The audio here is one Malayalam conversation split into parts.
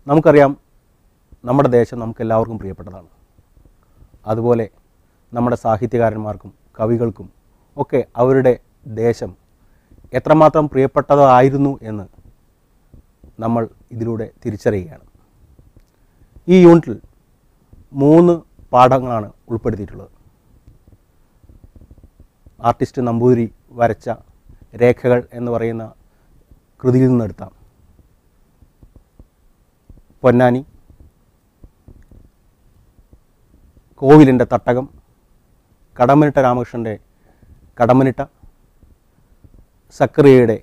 നമുക്കറിയാം നമ്മുടെ ദേശം നമുക്ക് എല്ലാവർക്കും പ്രിയപ്പെട്ടതാണ് അതുപോലെ നമ്മുടെ സാഹിത്യകാരന്മാർക്കും കവികൾക്കും ഒക്കെ അവരുടെ ദേശം എത്രമാത്രം പ്രിയപ്പെട്ടതായിരുന്നു എന്ന് നമ്മൾ ഇതിലൂടെ തിരിച്ചറിയുകയാണ് ഈ യൂണിറ്റിൽ മൂന്ന് പാഠങ്ങളാണ് ഉൾപ്പെടുത്തിയിട്ടുള്ളത് ആർട്ടിസ്റ്റ് നമ്പൂതിരി വരച്ച രേഖകൾ എന്ന് പറയുന്ന കൃതിയിൽ നിന്നെടുത്താം പൊന്നാനി കോവിലിൻ്റെ തട്ടകം കടമനിട്ട രാമകൃഷ്ണൻ്റെ കടമനിട്ട സക്കറിയയുടെ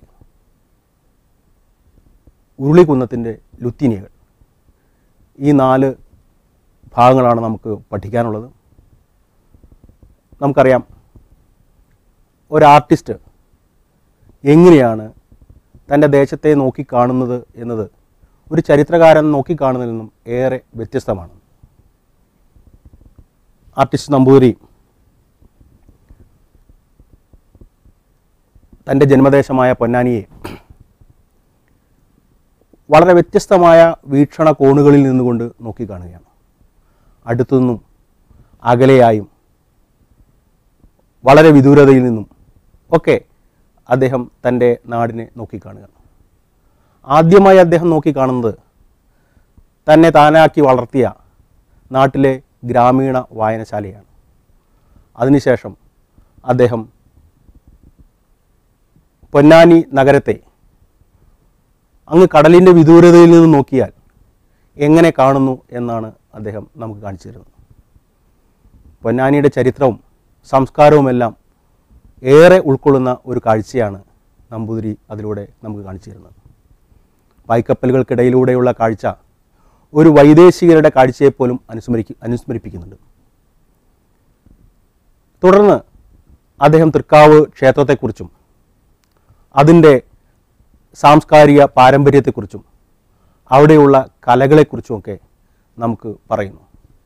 ഉരുളികുന്നത്തിൻ്റെ ലുത്തിനിയകൾ ഈ നാല് ഭാഗങ്ങളാണ് നമുക്ക് പഠിക്കാനുള്ളത് നമുക്കറിയാം ഒരു ആർട്ടിസ്റ്റ് എങ്ങനെയാണ് തൻ്റെ ദേശത്തെ നോക്കിക്കാണുന്നത് എന്നത് ഒരു ചരിത്രകാരൻ നോക്കിക്കാണുന്നതിൽ നിന്നും ഏറെ വ്യത്യസ്തമാണ് ആർട്ടിസ്റ്റ് നമ്പൂതിരി തൻ്റെ ജന്മദേശമായ പൊന്നാനിയെ വളരെ വ്യത്യസ്തമായ വീക്ഷണ കോണുകളിൽ നിന്നുകൊണ്ട് നോക്കിക്കാണുകയാണ് അടുത്തുനിന്നും അകലെയായും വളരെ വിദൂരതയിൽ നിന്നും ഒക്കെ അദ്ദേഹം തൻ്റെ നാടിനെ നോക്കിക്കാണുകയാണ് ആദ്യമായി അദ്ദേഹം നോക്കിക്കാണുന്നത് തന്നെ താനാക്കി വളർത്തിയ നാട്ടിലെ ഗ്രാമീണ വായനശാലയാണ് അതിനുശേഷം അദ്ദേഹം പൊന്നാനി നഗരത്തെ അങ്ങ് കടലിൻ്റെ വിദൂരതയിൽ നിന്ന് നോക്കിയാൽ എങ്ങനെ കാണുന്നു എന്നാണ് അദ്ദേഹം നമുക്ക് കാണിച്ചു തരുന്നത് പൊന്നാനിയുടെ ചരിത്രവും സംസ്കാരവുമെല്ലാം ഏറെ ഉൾക്കൊള്ളുന്ന ഒരു കാഴ്ചയാണ് നമ്പൂതിരി അതിലൂടെ നമുക്ക് കാണിച്ചു തരുന്നത് പായ്ക്കപ്പലുകൾക്കിടയിലൂടെയുള്ള കാഴ്ച ഒരു വൈദേശികരുടെ കാഴ്ചയെപ്പോലും അനുസ്മരിക്ക അനുസ്മരിപ്പിക്കുന്നുണ്ട് തുടർന്ന് അദ്ദേഹം തൃക്കാവ് ക്ഷേത്രത്തെക്കുറിച്ചും അതിൻ്റെ സാംസ്കാരിക പാരമ്പര്യത്തെക്കുറിച്ചും അവിടെയുള്ള കലകളെക്കുറിച്ചുമൊക്കെ നമുക്ക് പറയുന്നു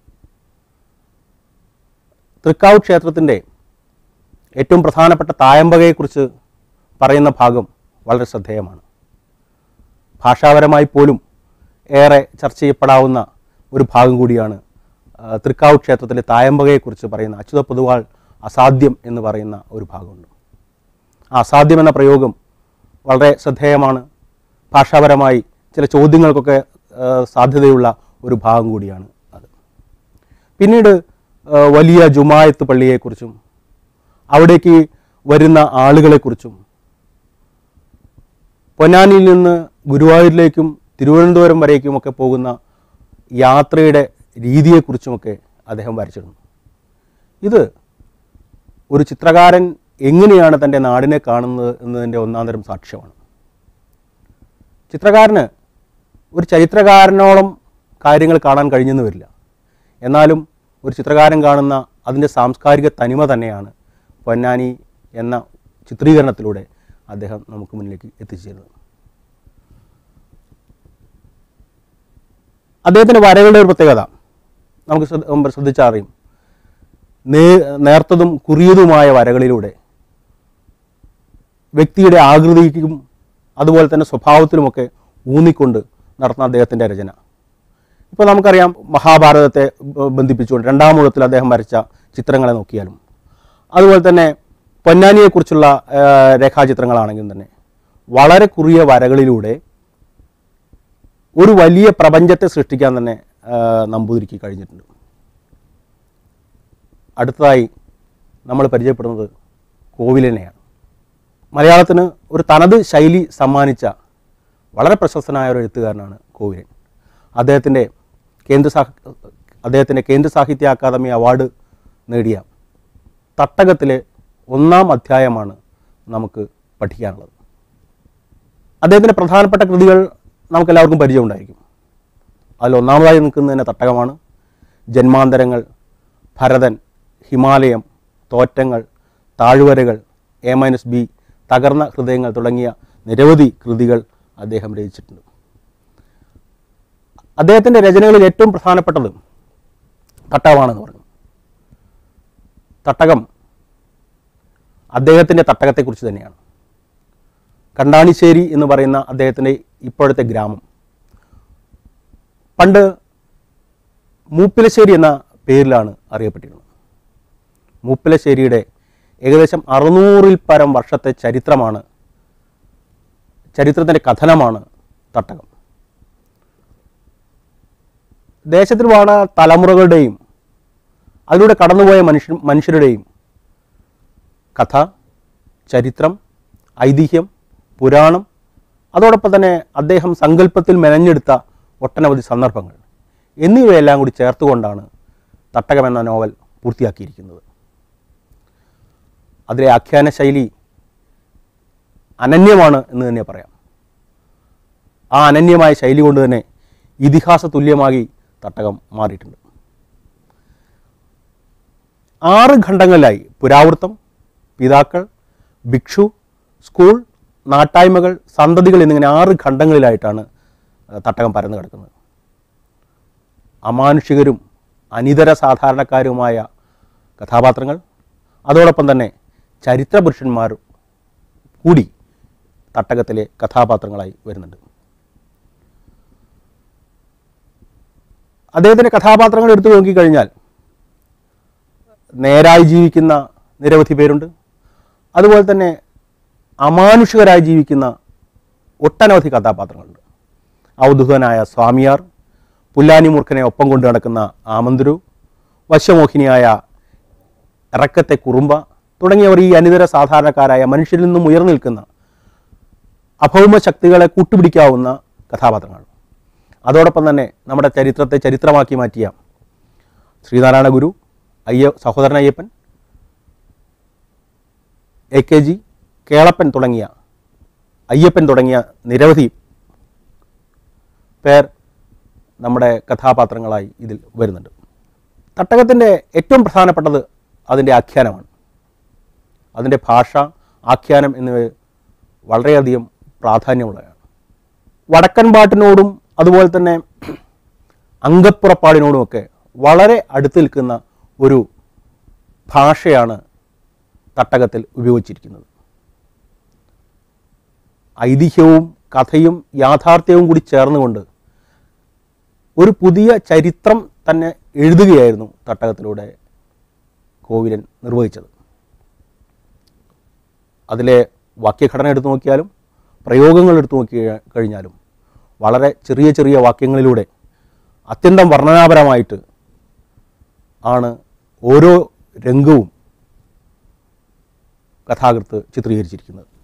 തൃക്കാവ് ക്ഷേത്രത്തിൻ്റെ ഏറ്റവും പ്രധാനപ്പെട്ട തായമ്പകയെക്കുറിച്ച് പറയുന്ന ഭാഗം വളരെ ശ്രദ്ധേയമാണ് ഭാഷാപരമായി പോലും ഏറെ ചർച്ച ചെയ്യപ്പെടാവുന്ന ഒരു ഭാഗം കൂടിയാണ് ആ, തൃക്കാവ് ക്ഷേത്രത്തിലെ തായമ്പകയെക്കുറിച്ച് പറയുന്ന അച്യുത പൊതുവാൾ അസാധ്യം എന്ന് പറയുന്ന ഒരു ഭാഗമുണ്ട് ആ അസാധ്യം എന്ന പ്രയോഗം വളരെ ശ്രദ്ധേയമാണ് ഭാഷാപരമായി ചില ചോദ്യങ്ങൾക്കൊക്കെ ആ, സാധ്യതയുള്ള ഒരു ഭാഗം കൂടിയാണ് അത് പിന്നീട് ആ, വലിയ ജുമായത്ത് പള്ളിയെക്കുറിച്ചും അവിടേക്ക് വരുന്ന ആളുകളെക്കുറിച്ചും പൊന്നാനിയിൽ നിന്ന് ഗുരുവായൂരിലേക്കും തിരുവനന്തപുരം വരേക്കുമൊക്കെ പോകുന്ന യാത്രയുടെ രീതിയെക്കുറിച്ചുമൊക്കെ അദ്ദേഹം വരച്ചിരുന്നു ഇത് ഒരു ചിത്രകാരൻ എങ്ങനെയാണ് തൻ്റെ നാടിനെ കാണുന്നത് എന്നതിൻ്റെ ഒന്നാം തരം സാക്ഷ്യമാണ് ചിത്രകാരന് ഒരു ചരിത്രകാരനോളം കാര്യങ്ങൾ കാണാൻ കഴിഞ്ഞെന്ന് വരില്ല എന്നാലും ഒരു ചിത്രകാരൻ കാണുന്ന അതിൻ്റെ സാംസ്കാരിക തനിമ തന്നെയാണ് പൊന്നാനി എന്ന ചിത്രീകരണത്തിലൂടെ അദ്ദേഹം നമുക്ക് മുന്നിലേക്ക് എത്തിച്ചേരുന്നത് അദ്ദേഹത്തിൻ്റെ വരകളുടെ ഒരു പ്രത്യേകത നമുക്ക് ശ്രദ്ധ- ഉം ശ്രദ്ധിച്ചാൽ അറിയും നേ നേർത്തതും കുറിയതുമായ വരകളിലൂടെ വ്യക്തിയുടെ ആകൃതിക്കും അതുപോലെ തന്നെ സ്വഭാവത്തിലുമൊക്കെ ഊന്നിക്കൊണ്ട് നടത്തുന്ന അദ്ദേഹത്തിൻ്റെ രചന ഇപ്പോൾ നമുക്കറിയാം മഹാഭാരതത്തെ ബ- ബന്ധിപ്പിച്ചുകൊണ്ട് രണ്ടാം മുഴത്തിൽ അദ്ദേഹം വരച്ച ചിത്രങ്ങളെ നോക്കിയാലും അതുപോലെ തന്നെ പൊന്നാനിയെക്കുറിച്ചുള്ള ആ, രേഖാചിത്രങ്ങളാണെങ്കിലും തന്നെ വളരെ കുറിയ വരകളിലൂടെ ഒരു വലിയ പ്രപഞ്ചത്തെ സൃഷ്ടിക്കാൻ തന്നെ ആ, നമ്പൂതിരിക്ക് കഴിഞ്ഞിട്ടുണ്ട് അടുത്തതായി നമ്മൾ പരിചയപ്പെടുന്നത് കോവിലിനെയാണ് മലയാളത്തിന് ഒരു തനത് ശൈലി സമ്മാനിച്ച വളരെ പ്രശസ്തനായ ഒരു എഴുത്തുകാരനാണ് കോവിലൻ അദ്ദേഹത്തിൻ്റെ കേന്ദ്ര സാഹ അദ്ദേഹത്തിൻ്റെ കേന്ദ്ര സാഹിത്യ അക്കാദമി അവാർഡ് നേടിയ തട്ടകത്തിലെ ഒന്നാം അധ്യായമാണ് നമുക്ക് പഠിക്കാനുള്ളത് അദ്ദേഹത്തിൻ്റെ പ്രധാനപ്പെട്ട കൃതികൾ നമുക്കെല്ലാവർക്കും പരിചയമുണ്ടായിരിക്കും അതിൽ ഒന്നാമതായി നിൽക്കുന്നത് തന്നെ തട്ടകമാണ് Janmantharangal Bharathan Himalayam Thottangal Thazhvarakal A minus B Thakarnna Hridayangal തുടങ്ങിയ നിരവധി കൃതികൾ അദ്ദേഹം രചിച്ചിട്ടുണ്ട് അദ്ദേഹത്തിൻ്റെ രചനകളിൽ ഏറ്റവും പ്രധാനപ്പെട്ടത് തട്ടകമാണെന്ന് പറഞ്ഞു തട്ടകം അദ്ദേഹത്തിൻ്റെ തട്ടകത്തെക്കുറിച്ച് തന്നെയാണ് കണ്ടാണിശ്ശേരി എന്ന് പറയുന്ന അദ്ദേഹത്തിൻ്റെ ഇപ്പോഴത്തെ ഗ്രാമം പണ്ട് മൂപ്പിലശ്ശേരി എന്ന പേരിലാണ് അറിയപ്പെട്ടിരുന്നത് മൂപ്പിലശ്ശേരിയുടെ ഏകദേശം അറുന്നൂറിൽ പരം വർഷത്തെ ചരിത്രമാണ് ചരിത്രത്തിൻ്റെ കഥനമാണ് തട്ടകം ദേശത്തിൽ വാണ തലമുറകളുടെയും അതിലൂടെ കടന്നുപോയ മനുഷ്യ മനുഷ്യരുടെയും കഥ ചരിത്രം ഐതിഹ്യം പുരാണം അതോടൊപ്പം തന്നെ അദ്ദേഹം സങ്കല്പത്തിൽ മെനഞ്ഞെടുത്ത ഒട്ടനവധി സന്ദർഭങ്ങൾ എന്നിവയെല്ലാം കൂടി ചേർത്തുകൊണ്ടാണ് തട്ടകം എന്ന നോവൽ പൂർത്തിയാക്കിയിരിക്കുന്നത് അതിലെ ആഖ്യാന ശൈലി അനന്യമാണ് എന്ന് തന്നെ പറയാം ആ അനന്യമായ ശൈലി കൊണ്ട് തന്നെ ഇതിഹാസ തുല്യമാക്കി തട്ടകം മാറിയിട്ടുണ്ട് ആറ് ഖണ്ഡങ്ങളിലായി പുരാവൃത്തം പിതാക്കൾ ഭിക്ഷു സ്കൂൾ നാട്ടായ്മകൾ സന്തതികൾ എന്നിങ്ങനെ ആറ് ഖണ്ഡങ്ങളിലായിട്ടാണ് അഹ് തട്ടകം പരന്നു കിടക്കുന്നത് അമാനുഷികരും അനിതര സാധാരണക്കാരുമായ കഥാപാത്രങ്ങൾ അതോടൊപ്പം തന്നെ ചരിത്ര പുരുഷന്മാർ കൂടി തട്ടകത്തിലെ കഥാപാത്രങ്ങളായി വരുന്നുണ്ട് അദ്ദേഹത്തിൻ്റെ കഥാപാത്രങ്ങൾ എടുത്തു നോക്കിക്കഴിഞ്ഞാൽ നേരായി ജീവിക്കുന്ന നിരവധി പേരുണ്ട് അതുപോലെ തന്നെ അമാനുഷികരായി ജീവിക്കുന്ന ഒട്ടനവധി കഥാപാത്രങ്ങളുണ്ട് ഔദ്യുതനായ സ്വാമിയാർ പുല്ലാനി മൂർഖനെ ഒപ്പം കൊണ്ട് നടക്കുന്ന ആമന്തുരു വശ്യമോഹിനിയായ ഇറക്കത്തെ കുറുമ്പ തുടങ്ങിയവർ ഈ അനിതര സാധാരണക്കാരായ മനുഷ്യരിൽ നിന്നും ഉയർന്നു നിൽക്കുന്ന അഭൗമ ശക്തികളെ കൂട്ടുപിടിക്കാവുന്ന കഥാപാത്രങ്ങൾ അതോടൊപ്പം തന്നെ നമ്മുടെ ചരിത്രത്തെ ചരിത്രമാക്കി മാറ്റിയ Sreenarayana Guru Ayya Sahodaran Ayyappan A K G Kelappan തുടങ്ങിയ അയ്യപ്പൻ തുടങ്ങിയ നിരവധി പേർ നമ്മുടെ കഥാപാത്രങ്ങളായി ഇതിൽ വരുന്നുണ്ട് തട്ടകത്തിൻ്റെ ഏറ്റവും പ്രധാനപ്പെട്ടത് അതിൻ്റെ ആഖ്യാനമാണ് അതിൻ്റെ ഭാഷ ആഖ്യാനം എന്നിവ വളരെയധികം പ്രാധാന്യമുള്ളതാണ് വടക്കൻ പാട്ടിനോടും അതുപോലെ തന്നെ അങ്കപ്പുറപ്പാടിനോടുമൊക്കെ വളരെ അടുത്ത് നിൽക്കുന്ന ഒരു ഭാഷയാണ് തട്ടകത്തിൽ ഉപയോഗിച്ചിരിക്കുന്നത് ഐതിഹ്യവും കഥയും യാഥാർത്ഥ്യവും കൂടി ചേർന്നുകൊണ്ട് ഒരു പുതിയ ചരിത്രം തന്നെ എഴുതുകയായിരുന്നു തട്ടകത്തിലൂടെ കോവിലൻ നിർവഹിച്ചത് അതിലെ വാക്യഘടന എടുത്തു നോക്കിയാലും പ്രയോഗങ്ങൾ എടുത്തു നോക്കി കഴിഞ്ഞാലും വളരെ ചെറിയ ചെറിയ വാക്യങ്ങളിലൂടെ അത്യന്തം വർണ്ണനാപരമായിട്ട് ആണ് ഓരോ രംഗവും കഥാകൃത്ത് ചിത്രീകരിച്ചിരിക്കുന്നത്